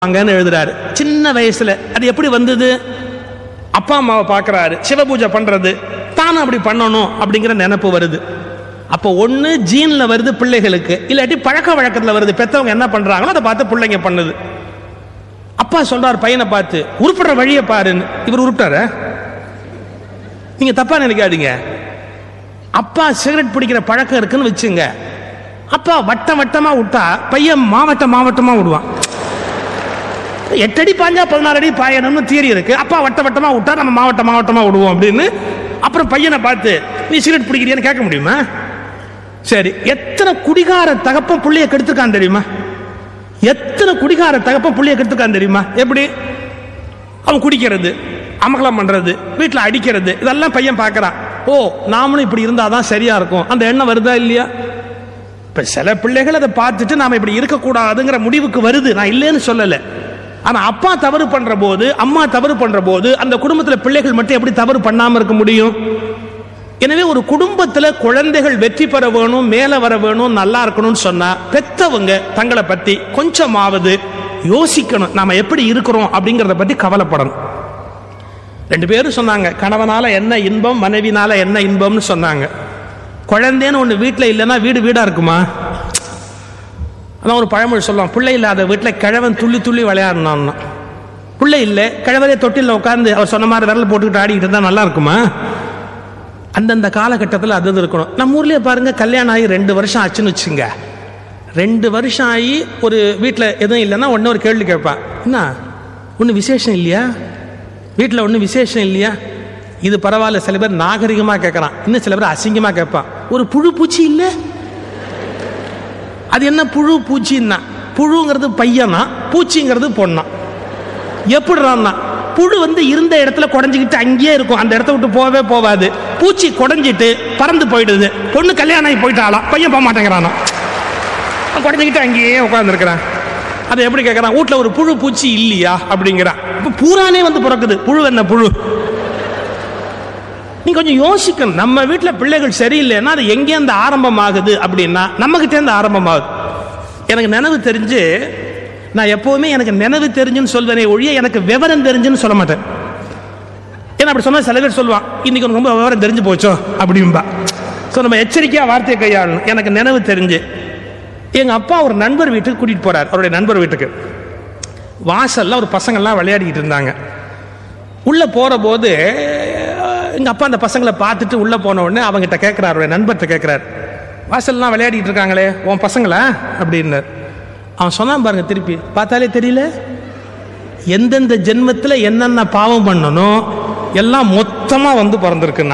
அங்கன்னு எழுதுறாரு சின்ன வயசுல அது எப்படி வந்தது அப்பா அம்மாவை பார்க்கறாரு சிவபூஜை பண்றது தானும் அப்படி பண்ணணும் அப்படிங்கிற நினைப்பு வருது அப்போ ஒன்று ஜீன்ல வருது பிள்ளைகளுக்கு இல்லாட்டி பழக்க வழக்கத்தில் வருது பெத்தவங்க என்ன பண்றாங்களோ அதை பார்த்து பிள்ளைங்க பண்ணுது அப்பா சொல்றார் பையனை பார்த்து உருப்படுற வழியை பாருன்னு இவர் உருப்பிட்டார நீங்க தப்பா நினைக்காதீங்க அப்பா சிகரெட் பிடிக்கிற பழக்கம் இருக்குன்னு வச்சுங்க அப்பா வட்டம் வட்டமா விட்டா பையன் மாவட்டம் மாவட்டமா விடுவான் எட்டடி பாஞ்சா பதினாறு அடி பாயணும்னு தியரி இருக்கு அப்பா வட்ட வட்டமா விட்டா நம்ம மாவட்டம் மாவட்டமா விடுவோம் அப்படின்னு அப்புறம் பையனை பார்த்து நீ சிகரெட் பிடிக்கிறியான்னு கேட்க முடியுமா சரி எத்தனை குடிகார தகப்பன் புள்ளைய கெடுத்துருக்கான் தெரியுமா எத்தனை குடிகார தகப்பன் புள்ளைய கெடுத்துருக்கான் தெரியுமா எப்படி அவன் குடிக்கிறது அமகலம் பண்றது வீட்டில் அடிக்கிறது இதெல்லாம் பையன் பார்க்கறான் ஓ நாமளும் இப்படி இருந்தாதான் சரியா இருக்கும் அந்த எண்ணம் வருதா இல்லையா இப்ப சில பிள்ளைகள் அதை பார்த்துட்டு நாம இப்படி இருக்கக்கூடாதுங்கிற முடிவுக்கு வருது நான் இல்லைன்னு சொல்லல ஆனா அப்பா தவறு பண்ற போது அம்மா தவறு பண்ற போது அந்த குடும்பத்துல பிள்ளைகள் மட்டும் எப்படி தவறு பண்ணாம இருக்க முடியும் எனவே ஒரு குடும்பத்துல குழந்தைகள் வெற்றி பெற வேணும் மேல வர வேணும் நல்லா இருக்கணும்னு சொன்னா பெத்தவங்க தங்களை பத்தி கொஞ்சமாவது யோசிக்கணும் நாம எப்படி இருக்கிறோம் அப்படிங்கறத பத்தி கவலைப்படணும் ரெண்டு பேரும் சொன்னாங்க கணவனால என்ன இன்பம் மனைவினால என்ன இன்பம்னு சொன்னாங்க குழந்தைன்னு ஒன்று வீட்டில் இல்லைன்னா வீடு வீடாக இருக்குமா அதான் ஒரு பழமொழி சொல்லுவான் பிள்ளை இல்லாத வீட்டில் கிழவன் துள்ளி துள்ளி விளையாடணும்னா பிள்ளை இல்லை கிழவரே தொட்டிலில் உட்காந்து அவர் சொன்ன மாதிரி விரல் போட்டுக்கிட்டு ஆடிக்கிட்டு இருந்தால் நல்லா இருக்குமா அந்தந்த காலகட்டத்தில் அது இது இருக்கணும் நம்ம ஊர்லேயே பாருங்க கல்யாணம் ஆகி ரெண்டு வருஷம் ஆச்சுன்னு வச்சுங்க ரெண்டு வருஷம் ஆகி ஒரு வீட்டில் எதுவும் இல்லைன்னா ஒன்று ஒரு கேள்வி கேட்பான் என்ன ஒன்றும் விசேஷம் இல்லையா வீட்டில் ஒன்றும் விசேஷம் இல்லையா இது பரவாயில்ல சில பேர் நாகரிகமாக கேட்குறான் இன்னும் சில பேர் அசிங்கமாக கேட்பான் ஒரு புழு பூச்சி இல்லை அது என்ன புழு பூச்சின்னா புழுங்கிறது பையனா பூச்சிங்கிறது பொண்ணா எப்படிறான்னா புழு வந்து இருந்த இடத்துல குடஞ்சிக்கிட்டு அங்கேயே இருக்கும் அந்த இடத்த விட்டு போகவே போகாது பூச்சி குடஞ்சிட்டு பறந்து போயிடுது பொண்ணு கல்யாணம் ஆகி போயிட்டாலாம் பையன் போக மாட்டேங்கிறானா குடஞ்சிக்கிட்டு அங்கேயே உட்காந்துருக்கிறான் அதை எப்படி கேட்குறான் வீட்டில் ஒரு புழு பூச்சி இல்லையா அப்படிங்கிறான் இப்போ பூரானே வந்து பிறக்குது புழு என்ன புழு நீ கொஞ்சம் யோசிக்கணும் நம்ம வீட்டில் பிள்ளைகள் சரியில்லைன்னா அது எங்கேருந்து ஆரம்பமாகுது அப்படின்னா நம்மகிட்டேருந்து ஆரம்பமாகுது எனக்கு நினைவு தெரிஞ்சு நான் எப்போவுமே எனக்கு நினைவு தெரிஞ்சுன்னு சொல்வேனே ஒழிய எனக்கு விவரம் தெரிஞ்சுன்னு சொல்ல மாட்டேன் ஏன்னா அப்படி சொன்னா சில பேர் சொல்லுவான் இன்னைக்கு உனக்கு ரொம்ப விவரம் தெரிஞ்சு போச்சோ அப்படிம்பா ஸோ நம்ம எச்சரிக்கையாக வார்த்தையை கையாளணும் எனக்கு நினைவு தெரிஞ்சு எங்கள் அப்பா ஒரு நண்பர் வீட்டுக்கு கூட்டிகிட்டு போறார் அவருடைய நண்பர் வீட்டுக்கு வாசல்ல ஒரு பசங்கள்லாம் விளையாடிக்கிட்டு இருந்தாங்க உள்ள போற போது எங்க அப்பா அந்த பசங்களை பார்த்துட்டு உள்ள போன உடனே அவங்ககிட்ட கேட்கிறார் அவருடைய நண்பர்கிட்ட கேட்கிறார் வாசல்லாம் விளையாடிட்டு இருக்காங்களே உன் பசங்களா அப்படின்னார் அவன் சொன்னான் பாருங்க திருப்பி பார்த்தாலே தெரியல எந்தெந்த ஜென்மத்துல என்னென்ன பாவம் பண்ணணும் எல்லாம் மொத்தமா வந்து பிறந்திருக்குன்னா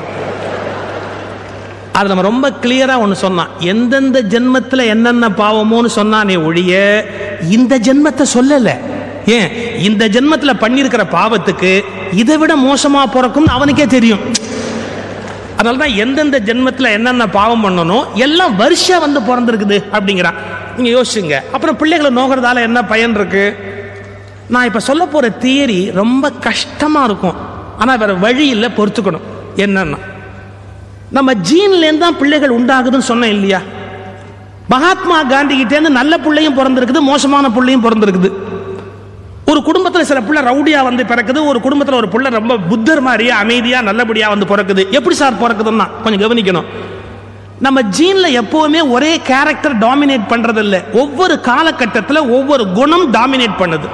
அது நம்ம ரொம்ப கிளியரா ஒன்று சொன்னான் எந்தெந்த ஜென்மத்துல என்னென்ன பாவமோன்னு சொன்னானே ஒழிய இந்த ஜென்மத்தை சொல்லல ஏன் இந்த ஜென்மத்துல பண்ணியிருக்கிற பாவத்துக்கு இதை விட மோசமா பிறக்கும்னு அவனுக்கே தெரியும் அதனால தான் எந்தெந்த ஜென்மத்தில் என்னென்ன பாவம் பண்ணணும் எல்லாம் வருஷம் வந்து பிறந்திருக்குது அப்படிங்கிறான் நீங்க யோசிச்சுங்க அப்புறம் பிள்ளைகளை நோக்கிறதால என்ன பயன் இருக்கு நான் இப்ப சொல்ல போற தியரி ரொம்ப கஷ்டமா இருக்கும் ஆனா வேற வழி இல்லை பொறுத்துக்கணும் என்னன்னா நம்ம ஜீன்லேருந்து தான் பிள்ளைகள் உண்டாகுதுன்னு சொன்னேன் இல்லையா மகாத்மா காந்தி கிட்டேருந்து நல்ல பிள்ளையும் பிறந்திருக்குது மோசமான பிள்ளையும் பிறந்திருக்குது ஒரு குடும்பத்தில் சில பிள்ளை ரவுடியா வந்து பிறக்குது ஒரு குடும்பத்தில் ஒரு பிள்ளை ரொம்ப புத்தர் மாதிரியா அமைதியா நல்லபடியா வந்து பிறக்குது எப்படி சார் பிறக்குதுன்னா கொஞ்சம் கவனிக்கணும் நம்ம ஜீன்ல எப்பவுமே ஒரே கேரக்டர் டாமினேட் பண்றது இல்ல ஒவ்வொரு காலகட்டத்தில் ஒவ்வொரு குணம் டாமினேட் பண்ணுது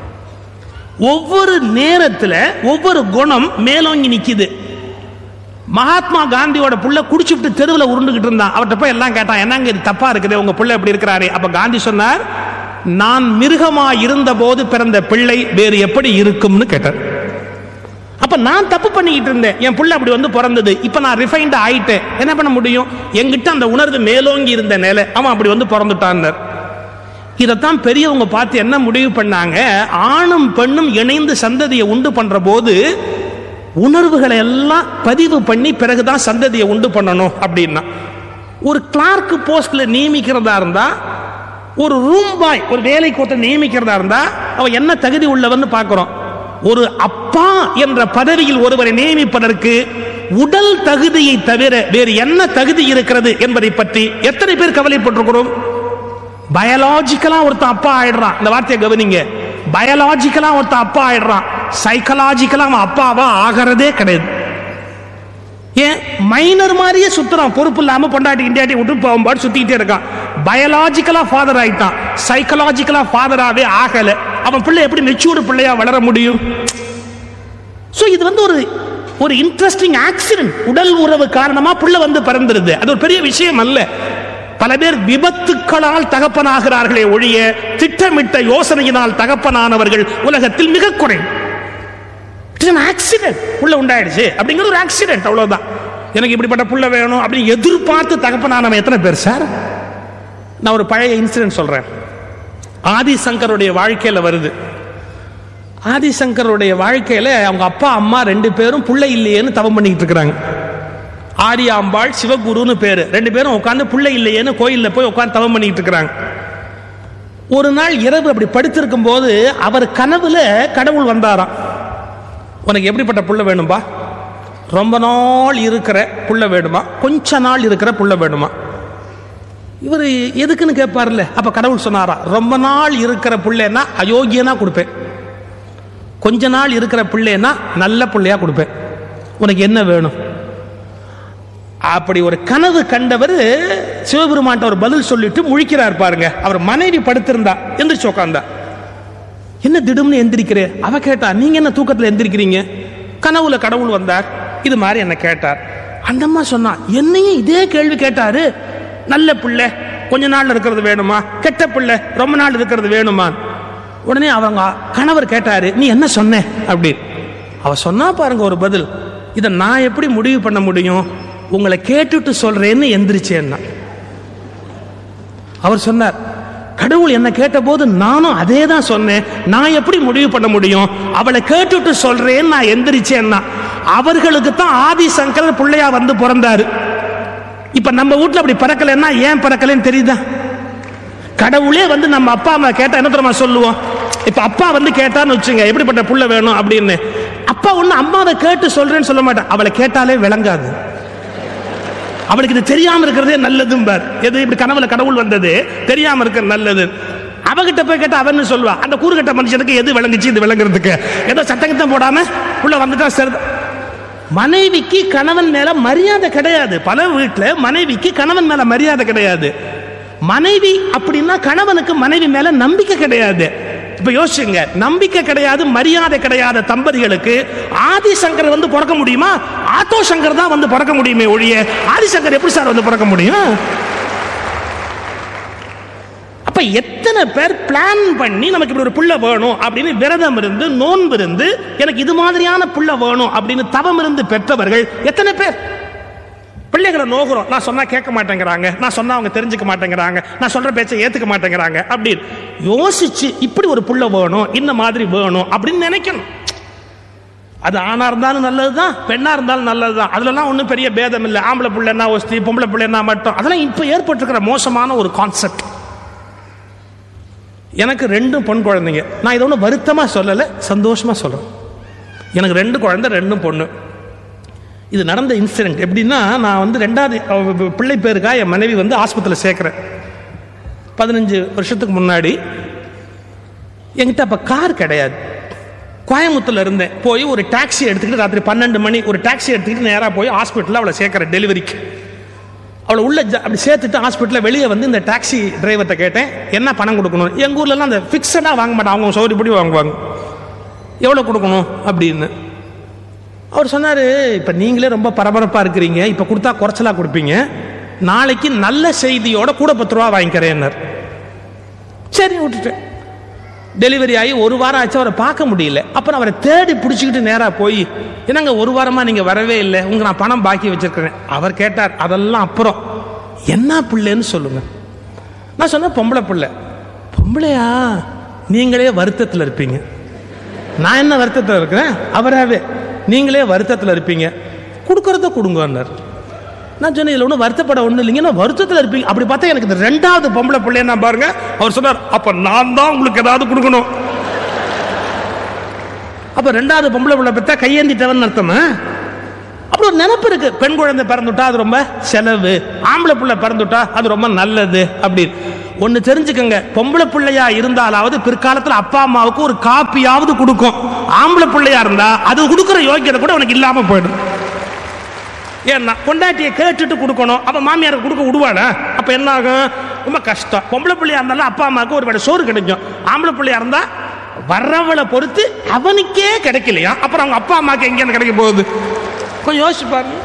ஒவ்வொரு நேரத்தில் ஒவ்வொரு குணம் மேலோங்கி நிக்குது மகாத்மா காந்தியோட புள்ள குடிச்சுட்டு தெருவில் உருண்டுகிட்டு இருந்தான் அவர்கிட்ட போய் எல்லாம் கேட்டான் என்னங்க இது தப்பா இருக்குது உங்க புள்ள எப்படி இருக்கிறாரு அப்ப காந்தி சொன்னார் நான் மிருகமா இருந்த போது பிறந்த பிள்ளை வேறு எப்படி இருக்கும்னு கேட்டார் அப்ப நான் தப்பு பண்ணிக்கிட்டு இருந்தேன் என் புள்ள அப்படி வந்து பிறந்தது இப்ப நான் ரிஃபைண்ட் ஆயிட்டேன் என்ன பண்ண முடியும் என்கிட்ட அந்த உணர்வு மேலோங்கி இருந்த நிலை அவன் அப்படி வந்து பிறந்துட்டான் இதைத்தான் பெரியவங்க பார்த்து என்ன முடிவு பண்ணாங்க ஆணும் பெண்ணும் இணைந்து சந்ததியை உண்டு பண்ற போது உணர்வுகளை எல்லாம் பதிவு பண்ணி பிறகுதான் சந்ததியை உண்டு பண்ணணும் அப்படின்னா ஒரு கிளார்க் போஸ்ட்ல நியமிக்கிறதா இருந்தா ஒரு ரூம் பாய் ஒரு வேலைக்கு ஒருத்தர் நியமிக்கிறதா இருந்தா அவன் என்ன தகுதி உள்ளவன்னு பார்க்கிறோம் ஒரு அப்பா என்ற பதவியில் ஒருவரை நியமிப்பதற்கு உடல் தகுதியை தவிர வேறு என்ன தகுதி இருக்கிறது என்பதை பற்றி எத்தனை பேர் கவலைப்பட்டிருக்கிறோம் பயாலாஜிக்கலா ஒருத்தன் அப்பா ஆயிடுறான் இந்த வார்த்தையை கவனிங்க பயாலாஜிக்கலா ஒருத்தன் அப்பா ஆயிடுறான் சைக்கலாஜிக்கலா அவன் அப்பாவா ஆகிறதே கிடையாது ஏன் மைனர் மாதிரியே சுத்துறான் பொறுப்பு இல்லாம பொண்டாட்டி இண்டியாட்டி விட்டு போகும்போது சுத்திக்கிட்டே இருக்கான் பயாலாஜிக்கலா ஃபாதர் ஆயிட்டான் சைக்கலாஜிக்கலா ஃபாதராவே ஆகல அவன் பிள்ளை எப்படி மெச்சூர்டு பிள்ளையா வளர முடியும் சோ இது வந்து ஒரு ஒரு இன்ட்ரெஸ்டிங் ஆக்சிடென்ட் உடல் உறவு காரணமா புள்ள வந்து பிறந்துருது அது ஒரு பெரிய விஷயம் அல்ல பல பேர் விபத்துக்களால் தகப்பனாகிறார்களே ஒழிய திட்டமிட்ட யோசனையினால் தகப்பனானவர்கள் உலகத்தில் மிக குறைவு ஆக்சிடென்ட் புள்ள உண்டாயிடுச்சு அப்படிங்கிறது ஒரு ஆக்சிடென்ட் அவ்வளவுதான் எனக்கு இப்படிப்பட்ட புள்ள வேணும் அப்படின்னு எதிர்பார்த்து தகப்பனானவன் எத்தனை பேர் சார் நான் ஒரு பழைய இன்சிடென்ட் சொல்றேன் ஆதிசங்கருடைய வாழ்க்கையில வருது ஆதிசங்கருடைய வாழ்க்கையில அவங்க அப்பா அம்மா ரெண்டு பேரும் புள்ளை இல்லையேன்னு தவம் பண்ணிட்டு இருக்கிறாங்க ஆரியாம்பாள் சிவகுருன்னு பேரு ரெண்டு பேரும் உட்காந்து புள்ளை இல்லையேன்னு கோயில்ல போய் உட்காந்து தவம் பண்ணிட்டு இருக்கிறாங்க ஒரு நாள் இரவு அப்படி படுத்திருக்கும் போது அவர் கனவுல கடவுள் வந்தாராம் உனக்கு எப்படிப்பட்ட புள்ள வேணும்பா ரொம்ப நாள் இருக்கிற புள்ள வேணுமா கொஞ்ச நாள் இருக்கிற புள்ள வேணுமா இவர் எதுக்குன்னு கேட்பார்ல அப்ப கடவுள் சொன்னாரா ரொம்ப நாள் இருக்கிற புள்ளைன்னா அயோக்கியனா கொடுப்பேன் கொஞ்ச நாள் இருக்கிற பிள்ளைன்னா நல்ல பிள்ளையா கொடுப்பேன் உனக்கு என்ன வேணும் அப்படி ஒரு கனவு கண்டவர் சிவபெருமான்ட்ட ஒரு பதில் சொல்லிட்டு முழிக்கிறார் பாருங்க அவர் மனைவி படுத்திருந்தா எந்திரிச்சு உட்காந்தா என்ன திடும்னு எந்திரிக்கிறே அவ கேட்டா நீங்க என்ன தூக்கத்துல எந்திரிக்கிறீங்க கனவுல கடவுள் வந்தார் இது மாதிரி என்ன கேட்டார் அந்த அம்மா சொன்னா என்னையும் இதே கேள்வி கேட்டாரு நல்ல பிள்ளை கொஞ்ச நாள் இருக்கிறது வேணுமா கெட்ட பிள்ளை ரொம்ப நாள் இருக்கிறது வேணுமா உடனே அவங்க கணவர் கேட்டாரு நீ என்ன சொன்ன அப்படி அவ சொன்னா பாருங்க ஒரு பதில் இதை நான் எப்படி முடிவு பண்ண முடியும் உங்களை கேட்டுட்டு சொல்றேன்னு எந்திரிச்சேன்னா அவர் சொன்னார் கடவுள் என்ன கேட்டபோது நானும் அதே தான் சொன்னேன் நான் எப்படி முடிவு பண்ண முடியும் அவளை கேட்டுட்டு சொல்றேன்னு நான் எந்திரிச்சேன்னா அவர்களுக்கு தான் ஆதிசங்கரர் பிள்ளையா வந்து பிறந்தாரு இப்ப நம்ம வீட்ல அப்படி பிறக்கலைன்னா ஏன் பிறக்கலைன்னு தெரியுதா கடவுளே வந்து நம்ம அப்பா அம்மா கேட்டா என்ன தெரியுமா சொல்லுவோம் இப்ப அப்பா வந்து கேட்டான்னு வச்சுங்க எப்படிப்பட்ட புள்ள வேணும் அப்படின்னு அப்பா ஒண்ணு அம்மாவை கேட்டு சொல்றேன்னு சொல்ல மாட்டேன் அவளை கேட்டாலே விளங்காது அவளுக்கு இது தெரியாம இருக்கிறதே நல்லதும்பார் எது இப்படி கனவுல கடவுள் வந்தது தெரியாம இருக்கிற நல்லது அவகிட்ட போய் கேட்டா அவன்னு சொல்லுவா அந்த கூறுகட்ட மனுஷனுக்கு எது விளங்குச்சு இது விளங்குறதுக்கு ஏதோ சத்தங்கத்தம் போடாம உள்ள வந்துட்டா சரி மனைவிக்கு கணவன் மேல மரியாதை கிடையாது பல வீட்டுல மனைவிக்கு கணவன் மேல மரியாதை கிடையாது மனைவி அப்படின்னா கணவனுக்கு மனைவி மேல நம்பிக்கை கிடையாது இப்ப யோசிச்சுங்க நம்பிக்கை கிடையாது மரியாதை கிடையாத தம்பதிகளுக்கு ஆதிசங்கர் வந்து பிறக்க முடியுமா ஆட்டோ சங்கர் தான் வந்து பிறக்க முடியுமே ஒழிய ஆதிசங்கர் எப்படி சார் வந்து பிறக்க முடியும் அப்ப எத்தனை பேர் பிளான் பண்ணி நமக்கு இப்படி ஒரு புள்ள வேணும் அப்படின்னு விரதம் இருந்து நோன்பு இருந்து எனக்கு இது மாதிரியான புள்ள வேணும் அப்படின்னு தவம் இருந்து பெற்றவர்கள் எத்தனை பேர் பிள்ளைகளை நோகுறோம் நான் சொன்னா கேட்க மாட்டேங்கிறாங்க நான் சொன்னா அவங்க தெரிஞ்சுக்க மாட்டேங்கிறாங்க நான் சொல்ற பேச்சை ஏத்துக்க மாட்டேங்கிறாங்க அப்படின்னு யோசிச்சு இப்படி ஒரு புள்ள வேணும் இந்த மாதிரி வேணும் அப்படின்னு நினைக்கணும் அது ஆணா இருந்தாலும் நல்லதுதான் பெண்ணா இருந்தாலும் நல்லதுதான் அதுலலாம் ஒன்றும் பெரிய பேதம் இல்லை ஆம்பளை பிள்ளைன்னா ஒஸ்தி பொம்பளை பிள்ளைன்னா மட்டும் அதெல்லாம் இப்போ ஏற்பட்டிருக்கிற மோசமான ஒரு கான்செப்ட் எனக்கு ரெண்டும் பொன் குழந்தைங்க நான் இதை ஒன்றும் வருத்தமாக சொல்லலை சந்தோஷமாக சொல்கிறேன் எனக்கு ரெண்டு குழந்தை ரெண்டும் பொண்ணு இது நடந்த இன்சிடென்ட் எப்படின்னா நான் வந்து ரெண்டாவது அவ பிள்ளை பேருக்கா என் மனைவி வந்து ஆஸ்பத்திரியில் சேர்க்குறேன் பதினஞ்சு வருஷத்துக்கு முன்னாடி என்கிட்ட அப்போ கார் கிடையாது கோயம்புத்தூர்ல இருந்தேன் போய் ஒரு டாக்ஸி எடுத்துக்கிட்டு ராத்திரி பன்னெண்டு மணி ஒரு டாக்ஸி எடுத்துக்கிட்டு நேராக போய் ஹாஸ்பிட்டலில் அவளை சேர்க்குறேன் டெலிவரிக்கு அவளை உள்ள ஜ- அப்படி சேர்த்துட்டு ஹாஸ்பிட்டலில் வெளியே வந்து இந்த டாக்ஸி டிரைவர்கிட்ட கேட்டேன் என்ன பணம் கொடுக்கணும் எங்கள் ஊர்லலாம் அந்த ஃபிக்ஸடாக வாங்க மாட்டாங்க அவங்க சௌரியப்படி வாங்குவாங்க எவ்வளோ கொடுக்கணும் அப்படின்னு அவர் சொன்னார் இப்போ நீங்களே ரொம்ப பரபரப்பாக இருக்கிறீங்க இப்போ கொடுத்தா குறைச்சலாக கொடுப்பீங்க நாளைக்கு நல்ல செய்தியோட கூட பத்து ரூபா வாங்கிக்கிறேன்னார் சரி விட்டுட்டேன் டெலிவரி ஆகி ஒரு வாரம் ஆச்சு அவரை பார்க்க முடியல அப்புறம் அவரை தேடி பிடிச்சிக்கிட்டு நேராக போய் என்னங்க ஒரு வாரமாக நீங்கள் வரவே இல்லை உங்க நான் பணம் பாக்கி வச்சிருக்கிறேன் அவர் கேட்டார் அதெல்லாம் அப்புறம் என்ன பிள்ளைன்னு சொல்லுங்க நான் சொன்னேன் பொம்பளை பிள்ளை பொம்பளையா நீங்களே வருத்தத்தில் இருப்பீங்க நான் என்ன வருத்தத்தில் இருக்கிறேன் அவராகவே நீங்களே வருத்தத்தில் இருப்பீங்க கொடுக்கறத கொடுங்கன்னார் நான் சொன்னேன் இதில் ஒன்றும் வருத்தப்பட ஒன்றும் இல்லைங்க நான் வருத்தத்தில் இருப்பீங்க அப்படி பார்த்தா எனக்கு இந்த ரெண்டாவது பொம்பளை பிள்ளைய நான் பாருங்க அவர் சொன்னார் அப்போ நான் தான் உங்களுக்கு ஏதாவது கொடுக்கணும் அப்போ ரெண்டாவது பொம்பளை பிள்ளை பார்த்தா கையேந்திட்டவன் அர்த்தமா அப்படி ஒரு நினப்பு இருக்கு பெண் குழந்தை பிறந்துட்டா அது ரொம்ப செலவு ஆம்பளை பிள்ளை பிறந்துட்டா அது ரொம்ப நல்லது அப்படின்னு ஒன்னு தெரிஞ்சுக்கங்க பொம்பளை பிள்ளையா இருந்தாலாவது பிற்காலத்துல அப்பா அம்மாவுக்கு ஒரு காப்பியாவது கொடுக்கும் ஆம்பளை பிள்ளையா இருந்தா அது கொடுக்கிற யோக்கியதை கூட உனக்கு இல்லாம போயிடும் ஏன்னா பொண்டாட்டியை கேட்டுட்டு கொடுக்கணும் அப்ப மாமியாருக்கு கொடுக்க விடுவானா அப்ப என்ன ஆகும் ரொம்ப கஷ்டம் பொம்பளை பிள்ளையா இருந்தாலும் அப்பா அம்மாவுக்கு ஒரு வேளை சோறு கிடைக்கும் ஆம்பளை பிள்ளையா இருந்தா வர்றவளை பொறுத்து அவனுக்கே கிடைக்கலையா அப்புறம் அவங்க அப்பா அம்மாவுக்கு எங்கேருந்து கிடைக்க போகுது கொஞ்சம் யோசிச்சு பாருங்க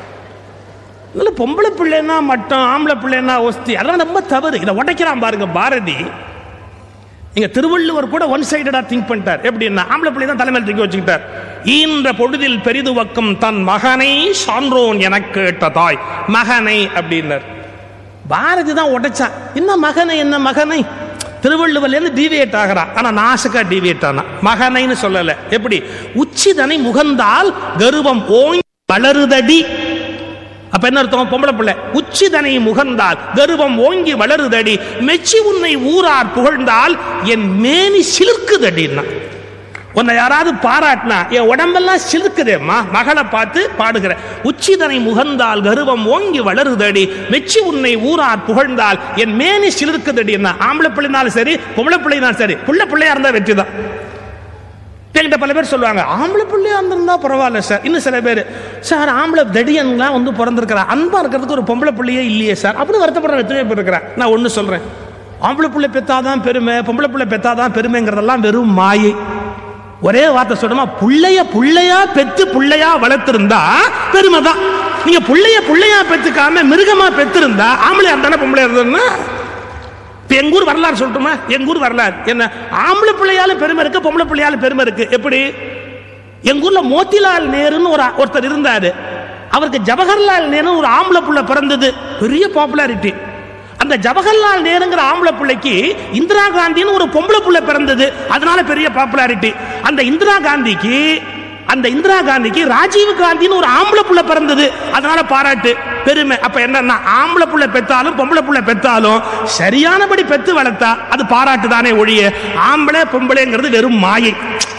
இல்ல பொம்பளை பிள்ளைன்னா மட்டும் ஆம்பளை பிள்ளைன்னா ஒஸ்தி அதெல்லாம் ரொம்ப தவறு இதை உடைக்கிறான் பாருங்க பாரதி இங்க திருவள்ளுவர் கூட ஒன் சைடடா திங்க் பண்ணிட்டார் எப்படின்னா ஆம்பளை பிள்ளை தான் தலைமையில் தூக்கி வச்சுக்கிட்டார் ஈன்ற பொழுதில் பெரிதுவக்கம் தன் மகனை சான்றோன் எனக்கு கேட்ட தாய் மகனை அப்படின்னார் பாரதி தான் உடைச்சான் என்ன மகனை என்ன மகனை திருவள்ளுவர்ல இருந்து டிவியேட் ஆகிறான் ஆனா நாசுக்கா டிவியேட் ஆனா மகனைன்னு சொல்லல எப்படி உச்சிதனை முகந்தால் கர்வம் ஓங்கி வளருதடி அப்ப என்ன அர்த்தம் பொம்பளை பிள்ளை உச்சிதனை முகந்தால் கர்வம் ஓங்கி வளருதடி மெச்சி உன்னை ஊரார் புகழ்ந்தால் என் மேனி சிலிர்க்குதடின்னா உன்னை யாராவது பாராட்டினா என் உடம்பெல்லாம் சிலுக்குதேம்மா மகளை பார்த்து பாடுகிற உச்சிதனை முகந்தால் கருவம் ஓங்கி வளருதடி மெச்சி உன்னை ஊரார் புகழ்ந்தால் என் மேனி சிலிர்க்குதடி என்ன ஆம்பளை பிள்ளைனாலும் சரி பொம்பளை பிள்ளைனாலும் சரி புள்ள பிள்ளையா இருந்தா வெற்றி தான் என்கிட்ட பல பேர் சொல்லுவாங்க ஆம்பளை பிள்ளையா இருந்திருந்தா பரவாயில்ல சார் இன்னும் சில பேர் சார் ஆம்பளை தடியன்லாம் வந்து பிறந்திருக்கிறா அன்பா இருக்கிறதுக்கு ஒரு பொம்பளை பிள்ளையே இல்லையே சார் அப்படி வருத்தப்படுற எத்தனை பேர் இருக்கிறேன் நான் ஒன்று சொல்றேன் ஆம்பளை பிள்ளை பெத்தாதான் பெருமை பொம்பளை பிள்ளை பெத்தாதான் பெருமைங்கிறதெல்லாம் வெறும் மாயை ஒரே வார்த்தை சொல்லுமா புள்ளைய புள்ளையா பெத்து புள்ளையா வளர்த்திருந்தா பெருமை தான் நீங்க புள்ளைய புள்ளையா பெத்துக்காம மிருகமா பெத்திருந்தா ஆம்பளை இருந்தானே பொம்பளை இருந்ததுன்னா இப்ப எங்க ஊர் வரலாறு சொல்லட்டுமா எங்க ஊர் வரலாறு என்ன ஆம்பளை பிள்ளையால பெருமை இருக்கு பொம்பளை பிள்ளையால பெருமை இருக்கு எப்படி எங்க ஊர்ல மோத்திலால் நேருன்னு ஒரு ஒருத்தர் இருந்தாரு அவருக்கு ஜவஹர்லால் நேரு ஒரு ஆம்பளை புள்ள பிறந்தது பெரிய பாப்புலாரிட்டி அந்த ஜவஹர்லால் நேருங்கிற ஆம்பளை பிள்ளைக்கு இந்திரா காந்தின்னு ஒரு பொம்பளை புள்ள பிறந்தது அதனால பெரிய பாப்புலாரிட்டி அந்த இந்திரா காந்திக்கு அந்த இந்திரா காந்திக்கு ராஜீவ் காந்தின்னு ஒரு ஆம்பளை புள்ள பிறந்தது அதனால பாராட்டு பெருமை அப்ப என்னன்னா ஆம்பளை புள்ள பெத்தாலும் பொம்பளை புள்ள பெத்தாலும் சரியானபடி பெத்து வளர்த்தா அது பாராட்டு தானே ஒழிய ஆம்பளை பொம்பளைங்கிறது வெறும் மாயை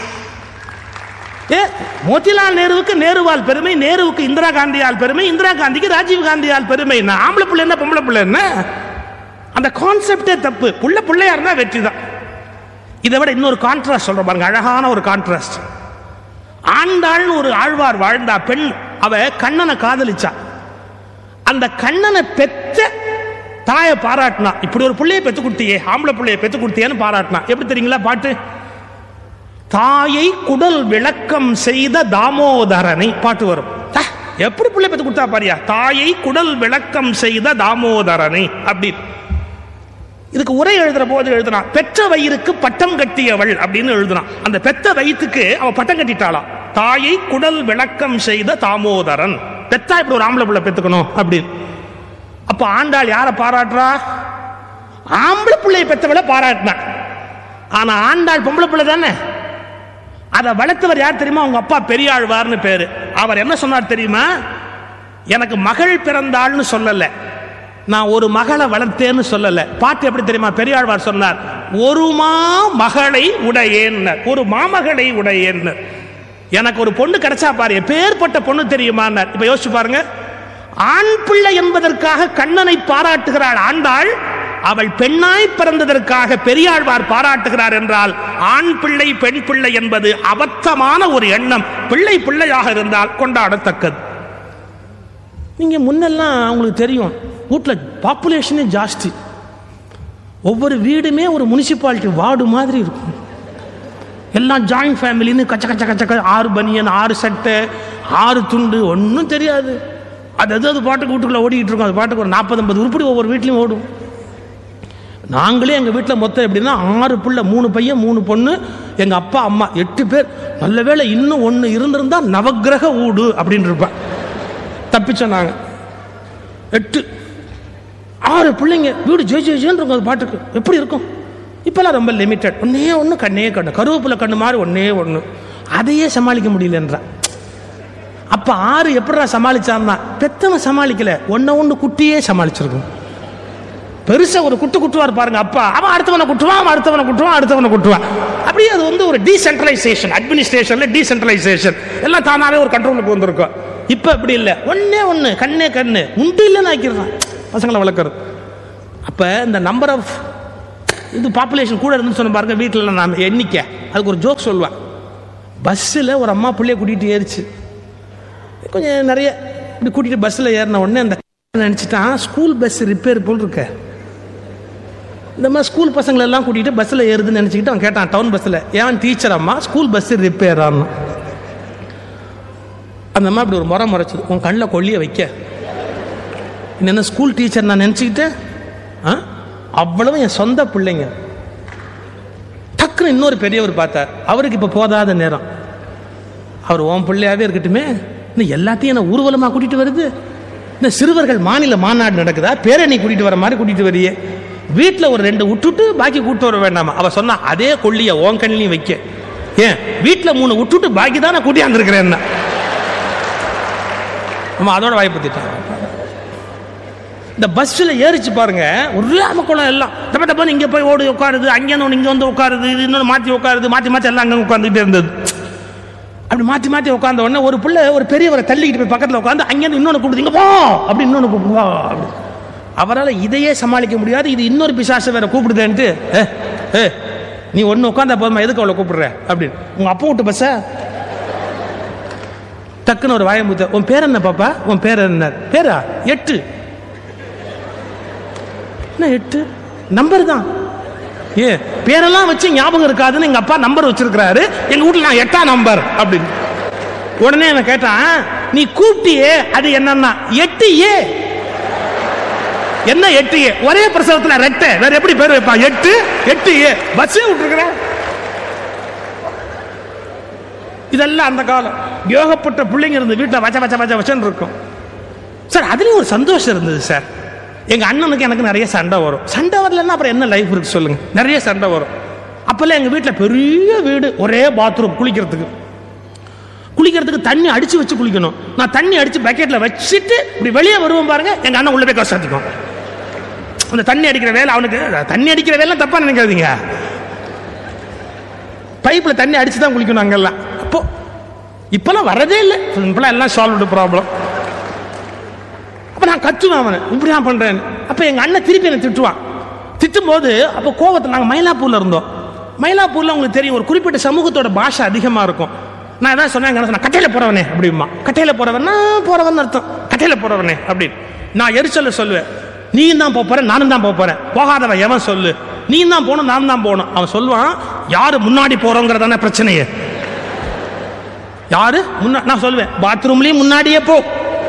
ஏ மோதிலால் நேருவுக்கு நேருவால் பெருமை நேருவுக்கு இந்திரா காந்தியால் பெருமை இந்திரா காந்திக்கு ராஜீவ் காந்தியால் பெருமை என்ன ஆம்பளை பிள்ளை என்ன பொம்பளை பிள்ளை என்ன அந்த கான்செப்டே தப்பு புள்ள பிள்ளையா இருந்தா வெற்றி தான் இதை விட இன்னொரு கான்ட்ராஸ்ட் சொல்ற பாருங்க அழகான ஒரு கான்ட்ராஸ்ட் ஆண்டாள்னு ஒரு ஆழ்வார் வாழ்ந்தா பெண் அவ கண்ணனை காதலிச்சா அந்த கண்ணனை பெத்த தாயை பாராட்டினா இப்படி ஒரு பிள்ளைய பெத்து கொடுத்தியே ஆம்பளை பிள்ளைய பெத்து கொடுத்தியேன்னு பாராட்டினா எப்படி தெரியுங்களா பாட்டு தாயை குடல் விளக்கம் செய்த தாமோதரனை பாட்டு வரும் ச்சே, எப்படி பிள்ளை பெத்து கொடுத்தா பாரியா தாயை குடல் விளக்கம் செய்த தாமோதரனை அப்படி இதுக்கு உரை எழுதுற போது எழுதுனான் பெற்ற வயிறுக்கு பட்டம் கட்டியவள் அப்படின்னு எழுதுனான் அந்த பெத்த வயிற்றுக்கு அவ பட்டம் கட்டிட்டாளாம் தாயை குடல் விளக்கம் செய்த தாமோதரன் பெத்தா இப்படி ஒரு ஆம்பளை பிள்ளை பெத்துக்கணும் அப்படின்னு அப்ப ஆண்டாள் யாரை பாராட்டுறா ஆம்பளை பிள்ளையை பெத்தவளை பாராட்டினா ஆனா ஆண்டாள் பொம்பளை பிள்ளை தானே அதை வளர்த்தவர் யார் தெரியுமா உங்க அப்பா பெரியாழ்வார்னு பேரு அவர் என்ன சொன்னார் தெரியுமா எனக்கு மகள் பிறந்தாள்னு சொல்லல நான் ஒரு மகளை வளர்த்தேன்னு சொல்லல பாட்டு எப்படி தெரியுமா பெரியாழ்வார் சொன்னார் ஒரு மா மகளை உடையேன்னர் ஒரு மாமகளை உடையேன்னர் எனக்கு ஒரு பொண்ணு கிடைச்சா பாரு எப்பேற்பட்ட பொண்ணு தெரியுமான்னார் இப்ப யோசிச்சு பாருங்க ஆண் பிள்ளை என்பதற்காக கண்ணனை பாராட்டுகிறாள் ஆண்டாள் அவள் பெண்ணாய் பிறந்ததற்காக பெரியாழ்வார் பாராட்டுகிறார் என்றால் ஆண் பிள்ளை பெண் பிள்ளை என்பது அபத்தமான ஒரு எண்ணம் பிள்ளை பிள்ளையாக இருந்தால் கொண்டாடத்தக்கது நீங்க முன்னெல்லாம் உங்களுக்கு தெரியும் வீட்டில் பாப்புலேஷனே ஜாஸ்தி ஒவ்வொரு வீடுமே ஒரு முனிசிபாலிட்டி வார்டு மாதிரி இருக்கும் எல்லாம் ஜாயிண்ட் ஃபேமிலின்னு கச்ச கச்ச கச்ச க- ஆறு பனியன் ஆறு சட்டை ஆறு துண்டு ஒன்றும் தெரியாது அது அது அது பாட்டுக்கு வீட்டுக்குள்ள ஓடிக்கிட்டு இருக்கும் அது பாட்டுக்கு ஒரு நாற்பது ஐம்பது உருப்படி ஒவ்வொரு வீட்லையும் ஓடும் நாங்களே எங்கள் வீட்டில் மொத்தம் எப்படின்னா ஆறு பிள்ளை மூணு பையன் மூணு பொண்ணு எங்கள் அப்பா அம்மா எட்டு பேர் நல்ல வேளை இன்னும் ஒன்று இருந்திருந்தா நவக்கிரக ஊடு அப்படின்னு இருப்பேன் தப்பிச்சோம் நாங்கள் எட்டு ஆறு பிள்ளைங்க வீடு ஜெய் ஜெய் ஜெயின்னு இருக்கும் அது பாட்டுக்கு எப்படி இருக்கும் இப்போல்லாம் ரொம்ப லிமிட்டட் ஒன்னே ஒன்று கண்ணே கண்ணு கருவேப்பிலை கண்ணு மாதிரி ஒன்னே ஒன்று அதையே சமாளிக்க முடியலன்றா அப்போ ஆறு எப்படிடா சமாளிச்சான்னா பெத்தவன் சமாளிக்கல ஒன்றை ஒன்று குட்டியே சமாளிச்சிருக்கும் பெருசா ஒரு குட்டு குட்டுவார் பாருங்க அப்பா அவன் அடுத்தவனை குட்டுவான் அவன் அடுத்தவனை குட்டுவான் அடுத்தவனை குட்டுவான் அப்படியே அது வந்து ஒரு டீசென்ட்ரலைசேஷன் அட்மினிஸ்ட்ரேஷன்ல டீசென்ட்ரலைசேஷன் எல்லாம் தானாவே ஒரு கண்ட்ரோலுக்கு வந்திருக்கும் இப்ப அப்படி இல்லை ஒண்ணே ஒண்ணு கண்ணே கண்ணு உண்டு இல்லைன்னு ஆக்கிடுறான் பசங்களை வளர்க்கறது அப்போ இந்த நம்பர் ஆஃப் இது பாப்புலேஷன் கூட இருந்துன்னு சொன்ன பாருங்க வீட்டில் நான் எண்ணிக்கை அதுக்கு ஒரு ஜோக் சொல்லுவேன் பஸ்ஸில் ஒரு அம்மா பிள்ளைய கூட்டிகிட்டு ஏறிச்சு கொஞ்சம் நிறைய இப்படி கூட்டிகிட்டு பஸ்ஸில் ஏறின உடனே அந்த நினச்சிட்டான் ஸ்கூல் பஸ் ரிப்பேர் போல் இருக்க இந்த மாதிரி ஸ்கூல் பசங்களை எல்லாம் கூட்டிகிட்டு பஸ்ஸில் ஏறுதுன்னு நினச்சிக்கிட்டு அவன் கேட்டான் டவுன் பஸ்ஸில் ஏன் டீச்சர் அம்மா ஸ்கூல் பஸ் ரிப்பேர் ஆகணும் அந்த அம்மா இப்படி ஒரு முறை முறைச்சது உன் கண்ணில் கொல்லிய வைக்க என்ன ஸ்கூல் டீச்சர் நான் நினச்சிக்கிட்டேன் ஆ அவ்வளவு என் சொந்த பிள்ளைங்க டக்குன்னு இன்னொரு பெரியவர் பார்த்தார் அவருக்கு இப்போ போதாத நேரம் அவர் உன் பிள்ளையாவே இருக்கட்டுமே இன்னும் எல்லாத்தையும் என்ன ஊர்வலமாக கூட்டிட்டு வருது இந்த சிறுவர்கள் மாநில மாநாடு நடக்குதா பேரணி கூட்டிட்டு வர மாதிரி கூட்டிட்டு வரியே வீட்டில் ஒரு ரெண்டு விட்டுட்டு பாக்கி கூட்டு வர வேண்டாமா அவ சொன்னா அதே கொள்ளிய உன் கண்ணிலையும் வைக்க ஏன் வீட்டில் மூணு விட்டுட்டு பாக்கி தான் நான் கூட்டியாந்துருக்கிறேன் நம்ம அதோட வாய்ப்பு திட்டம் இந்த பஸ்ஸில் ஏறிச்சு பாருங்க ஒரே அமக்குளம் எல்லாம் டப்ப டப்பன்னு இங்கே போய் ஓடி உட்காருது அங்கேருந்து ஒன்று இங்கே வந்து உட்காருது இது இன்னொன்று மாற்றி உட்காருது மாற்றி மாற்றி எல்லாம் அங்கே உட்காந்துக்கிட்டே இருந்தது அப்படி மாற்றி மாற்றி உட்கார்ந்த உடனே ஒரு பிள்ளை ஒரு பெரியவரை தள்ளிக்கிட்டு போய் பக்கத்தில் உட்காந்து அங்கேருந்து இன்னொன்று கூப்பிடுது இங்கே போ அப்படி இன்னொன்று கூப்பிடுவா அப்படி அவரால் இதையே சமாளிக்க முடியாது இது இன்னொரு பிசாசை வேற கூப்பிடுதேன்ட்டு ஏ ஏ நீ ஒன்று உட்காந்தா போதுமா எதுக்கு அவளை கூப்பிடுற அப்படின்னு உங்கள் அப்பா விட்டு பஸ்ஸா டக்குன்னு ஒரு வாயம்பூத்த உன் பேர் என்ன பாப்பா உன் பேர் என்ன பேரா எட்டு என்ன எட்டு நம்பர் தான் ஏ பேரெல்லாம் வச்சு ஞாபகம் இருக்காதுன்னு எங்க அப்பா நம்பர் வச்சிருக்கிறாரு எங்க வீட்டுல நான் எட்டாம் நம்பர் அப்படின்னு உடனே நான் கேட்டான் நீ கூப்பிட்டியே அது என்னன்னா எட்டு ஏ என்ன எட்டு ஏ ஒரே பிரசவத்துல ரெட்டை வேற எப்படி பேர் வைப்பான் எட்டு எட்டு ஏ பஸ்ஸே விட்டுருக்கிறேன் இதெல்லாம் அந்த காலம் யோகப்பட்ட பிள்ளைங்க இருந்து வீட்டில் வச்ச வச்ச வச்ச வச்சன்னு இருக்கும் சார் அதுலேயும் ஒரு சந்தோஷம் இருந்தது சார் எங்கள் அண்ணனுக்கு எனக்கு நிறைய சண்டை வரும் சண்டை வரலன்னா அப்புறம் என்ன லைஃப் இருக்கு சொல்லுங்க நிறைய சண்டை வரும் அப்போல்லாம் எங்கள் வீட்டில் பெரிய வீடு ஒரே பாத்ரூம் குளிக்கிறதுக்கு குளிக்கிறதுக்கு தண்ணி அடிச்சு வச்சு குளிக்கணும் நான் தண்ணி அடிச்சு பக்கெட்டில் வச்சுட்டு இப்படி வெளியே வருவோம் பாருங்க எங்கள் அண்ணன் உள்ள போய் கஷ்டத்துக்கும் அந்த தண்ணி அடிக்கிற வேலை அவனுக்கு தண்ணி அடிக்கிற வேலை தப்பா நினைக்காதீங்க பைப்பில் தண்ணி அடிச்சு தான் குளிக்கணும் அங்கெல்லாம் அப்போ இப்பெல்லாம் வரதே இல்லை இப்பெல்லாம் எல்லாம் சால்வ்டு ப்ராப்ளம் அப்போ நான் கத்துவேன் அவனை இப்படி நான் பண்ணுறேன் அப்போ எங்கள் அண்ணன் திருப்பி என்னை திட்டுவான் திட்டும்போது அப்போ கோவத்தில் நாங்கள் மயிலாப்பூரில் இருந்தோம் மயிலாப்பூரில் உங்களுக்கு தெரியும் ஒரு குறிப்பிட்ட சமூகத்தோட பாஷை அதிகமாக இருக்கும் நான் எதாவது சொன்னேன் எங்க அண்ணன் சொன்னா, கட்டையில போறவனே அப்படிமா கட்டையில போறவன்னா போறவன் அர்த்தம் கட்டையில போறவனே அப்படின்னு நான் எரிச்சல சொல்லுவேன் நீயும் தான் போப் போற நானும் தான் போப் போறேன் போகாதவன் எவன் சொல்லு நீயும் தான் போகணும் நானும் தான் போகணும் அவன் சொல்லுவான் யாரு முன்னாடி போறோங்கிறதான பிரச்சனையே யாரு முன்னா நான் சொல்லுவேன் பாத்ரூம்லயும் முன்னாடியே போ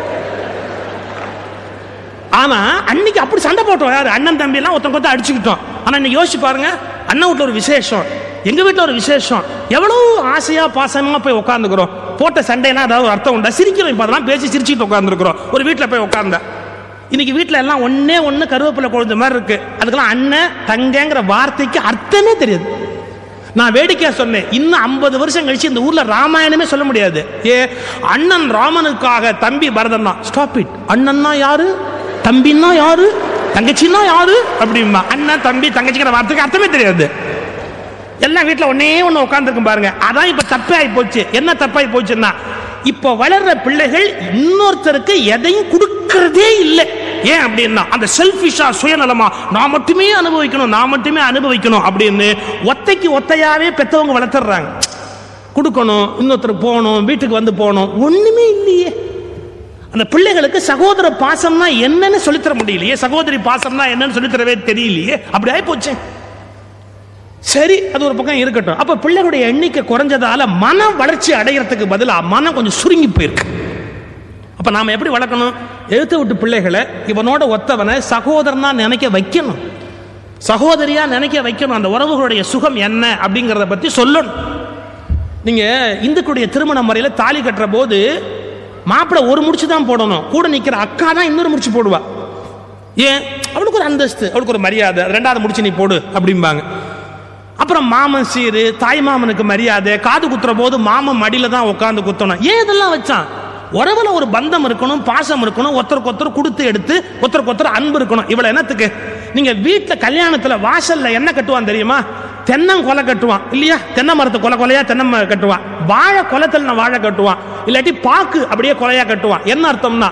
ஆனா அன்னைக்கு அப்படி சண்டை போட்டோம் யாரு அண்ணன் தம்பி எல்லாம் ஒருத்தன் கொத்த அடிச்சுக்கிட்டோம் ஆனா இன்னைக்கு யோசிச்சு பாருங்க அண்ணன் வீட்டுல ஒரு விசேஷம் எங்க வீட்டுல ஒரு விசேஷம் எவ்வளவு ஆசையா பாசமா போய் உட்காந்துக்கிறோம் போட்ட சண்டைனா ஏதாவது ஒரு அர்த்தம் உண்டா சிரிக்கிறோம் இப்ப அதெல்லாம் பேசி சிரிச்சுட்டு உட்காந்துருக்கிறோம் ஒரு வீட்டுல போய் உட்கார்ந்த இன்னைக்கு வீட்டுல எல்லாம் ஒண்ணே ஒண்ணு கருவேப்பிலை குழந்த மாதிரி இருக்கு அதுக்கெல்லாம் அண்ணன் தங்கங்கிற வார்த்தைக்கு அர்த்தமே தெரியாது நான் வேடிக்கையா சொன்னேன் இன்னும் ஐம்பது வருஷம் கழிச்சு இந்த ஊர்ல ராமாயணமே சொல்ல முடியாது ஏ அண்ணன் ராமனுக்காக தம்பி பரதன் தான் ஸ்டாப் இட் அண்ணன்னா யாரு தம்பின்னா யாரு தங்கச்சின்னா யாரு அப்படிம்பா அண்ணன் தம்பி தங்கச்சிங்கிற வார்த்தைக்கு அர்த்தமே தெரியாது எல்லாம் வீட்டில் ஒன்னே ஒன்று உட்காந்துருக்கும் பாருங்க அதான் இப்போ தப்பாகி போச்சு என்ன தப்பாகி போச்சுன்னா இப்போ வளர்ற பிள்ளைகள் இன்னொருத்தருக்கு எதையும் கொடுக்கறதே இல்லை ஏன் அப்படின்னா அந்த செல்ஃபிஷா சுயநலமா நான் மட்டுமே அனுபவிக்கணும் நான் மட்டுமே அனுபவிக்கணும் அப்படின்னு ஒத்தைக்கு ஒத்தையாவே பெத்தவங்க வளர்த்துறாங்க கொடுக்கணும் இன்னொருத்தருக்கு போகணும் வீட்டுக்கு வந்து போகணும் ஒண்ணுமே இல்லையே அந்த பிள்ளைகளுக்கு சகோதர பாசம்னா என்னன்னு சொல்லித்தர முடியலையே சகோதரி பாசம்னா என்னன்னு சொல்லித்தரவே தெரியலையே அப்படி ஆகி போச்சேன் சரி அது ஒரு பக்கம் இருக்கட்டும் அப்ப பிள்ளைகளுடைய எண்ணிக்கை குறைஞ்சதால மன வளர்ச்சி அடைகிறதுக்கு பதிலா மனம் கொஞ்சம் சுருங்கி போயிருக்கு அப்ப நாம எப்படி வளர்க்கணும் எழுத்து விட்டு பிள்ளைகளை இவனோட ஒத்தவனை சகோதரனா நினைக்க வைக்கணும் சகோதரியா நினைக்க வைக்கணும் அந்த உறவுகளுடைய சுகம் என்ன அப்படிங்கிறத பத்தி சொல்லணும் நீங்க இந்துக்களுடைய திருமண முறையில தாலி கட்டுற போது மாப்பிள்ளை ஒரு முடிச்சு தான் போடணும் கூட நிக்கிற அக்கா தான் இன்னொரு முடிச்சு போடுவா ஏன் அவளுக்கு ஒரு அந்தஸ்து அவளுக்கு ஒரு மரியாதை ரெண்டாவது முடிச்சு நீ போடு அப்படிம்பாங்க அப்புறம் மாமன் சீரு தாய் மாமனுக்கு மரியாதை காது குத்துற போது மாமன் மடியில தான் உட்காந்து குத்தணும் ஏன் இதெல்லாம் வச்சான் உறவுல ஒரு பந்தம் இருக்கணும் பாசம் இருக்கணும் ஒருத்தருக்கு ஒருத்தர் கொடுத்து எடுத்து ஒருத்தருக்கு ஒருத்தர் அன்பு இருக்கணும் இவ்வளவு என்னத்துக்கு நீங்க வீட்டுல கல்யாணத்துல வாசல்ல என்ன கட்டுவான் தெரியுமா தென்னம் கொலை கட்டுவான் இல்லையா தென்னை மரத்து கொலை கொலையா தென்னை மரம் கட்டுவான் வாழை குளத்துல வாழை கட்டுவான் இல்லாட்டி பாக்கு அப்படியே கொலையா கட்டுவான் என்ன அர்த்தம்னா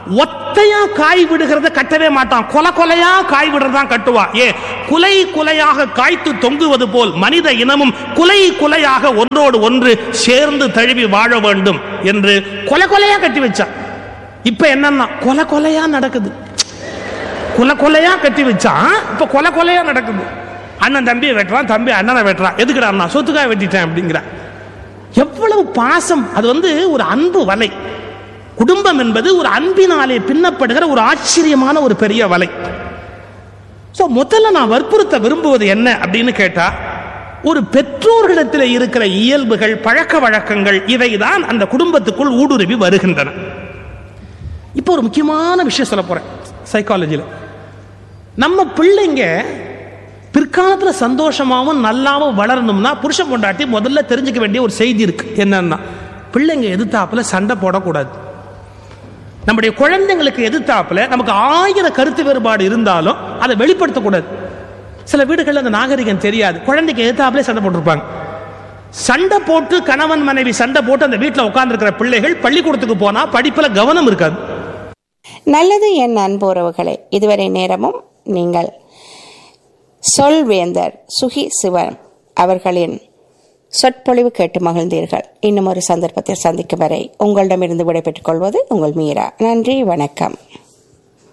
ஒத்தையா காய் விடுகிறத கட்டவே மாட்டான் கொலை கொலையா காய் விடுறதான் கட்டுவான் ஏ குலை குலையாக காய்த்து தொங்குவது போல் மனித இனமும் குலை குலையாக ஒன்றோடு ஒன்று சேர்ந்து தழுவி வாழ வேண்டும் என்று கொலை கொலையா கட்டி வச்சான் இப்ப என்னன்னா கொலை கொலையா நடக்குது கொலை கொலையா கட்டி வச்சான் இப்ப கொலை கொலையா நடக்குது அண்ணன் தம்பியை வெட்டுறான் தம்பி அண்ணனை வெட்டுறான் எதுக்குடா அண்ணா சொத்துக்காக வெட்டிட்டேன் அப்படிங்கிறான் எவ்வளவு பாசம் அது வந்து ஒரு அன்பு வலை குடும்பம் என்பது ஒரு அன்பினாலே பின்னப்படுகிற ஒரு ஆச்சரியமான ஒரு பெரிய வலை ஸோ முதல்ல நான் வற்புறுத்த விரும்புவது என்ன அப்படின்னு கேட்டா ஒரு பெற்றோர்களிடத்தில் இருக்கிற இயல்புகள் பழக்க வழக்கங்கள் இவைதான் அந்த குடும்பத்துக்குள் ஊடுருவி வருகின்றன இப்போ ஒரு முக்கியமான விஷயம் சொல்ல போறேன் சைக்காலஜியில் நம்ம பிள்ளைங்க பிற்காலத்துல சந்தோஷமாவும் நல்லாவும் வளரணும்னா புருஷன் பொண்டாட்டி முதல்ல தெரிஞ்சுக்க வேண்டிய ஒரு செய்தி இருக்கு என்னன்னா பிள்ளைங்க எதிர்த்தாப்புல சண்டை போடக்கூடாது நம்முடைய குழந்தைங்களுக்கு எதிர்த்தாப்புல நமக்கு ஆயிரம் கருத்து வேறுபாடு இருந்தாலும் அதை வெளிப்படுத்தக்கூடாது சில வீடுகளில் அந்த நாகரிகம் தெரியாது குழந்தைக்கு எதிர்த்தாப்புல சண்டை போட்டிருப்பாங்க சண்டை போட்டு கணவன் மனைவி சண்டை போட்டு அந்த வீட்டில் உட்கார்ந்துருக்கிற பிள்ளைகள் பள்ளிக்கூடத்துக்கு போனா படிப்புல கவனம் இருக்காது நல்லது என் அன்பு உறவுகளே இதுவரை நேரமும் நீங்கள் சொல்வேந்தர் சுகி சிவன் அவர்களின் சொற்பொழிவு கேட்டு மகிழ்ந்தீர்கள் இன்னும் ஒரு சந்தர்ப்பத்தில் சந்திக்கும் வரை உங்களிடமிருந்து விடைபெற்றுக் கொள்வது உங்கள் மீரா நன்றி வணக்கம்